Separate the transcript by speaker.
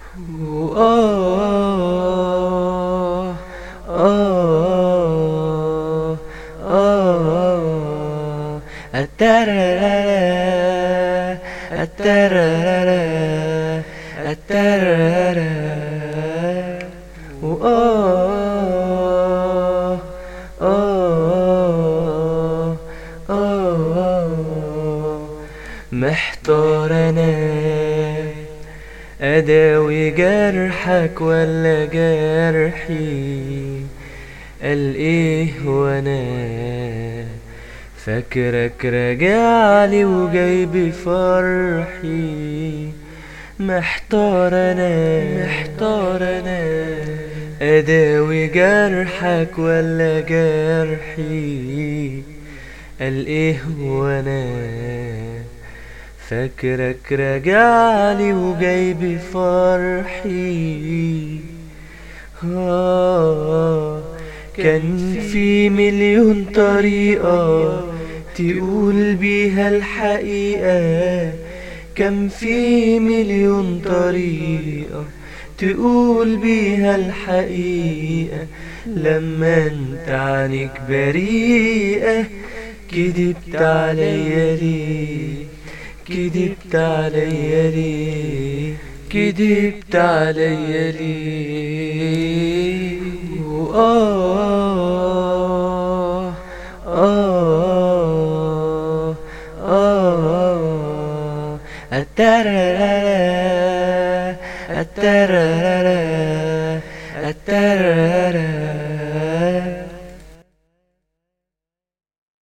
Speaker 1: آه آه آه الترارا الترارا الترارا آه آه آه محتار أنا أداوي جرحك ولا جرحي قال إيه وأنا فاكرك راجعلي وجاي بفرحي محتار أنا محتار أنا أداوي جرحك ولا جرحي قال إيه وأنا فاكرك راجعلي وجاي بفرحي آه كان في مليون طريقة تقول بيها الحقيقة كان في مليون طريقة تقول بيها الحقيقة لما انت عنك بريئة كدبت عليا ليه كدبت عليا ليه كدبت عليا ليه آه آه آه الترارا الترارا الترارا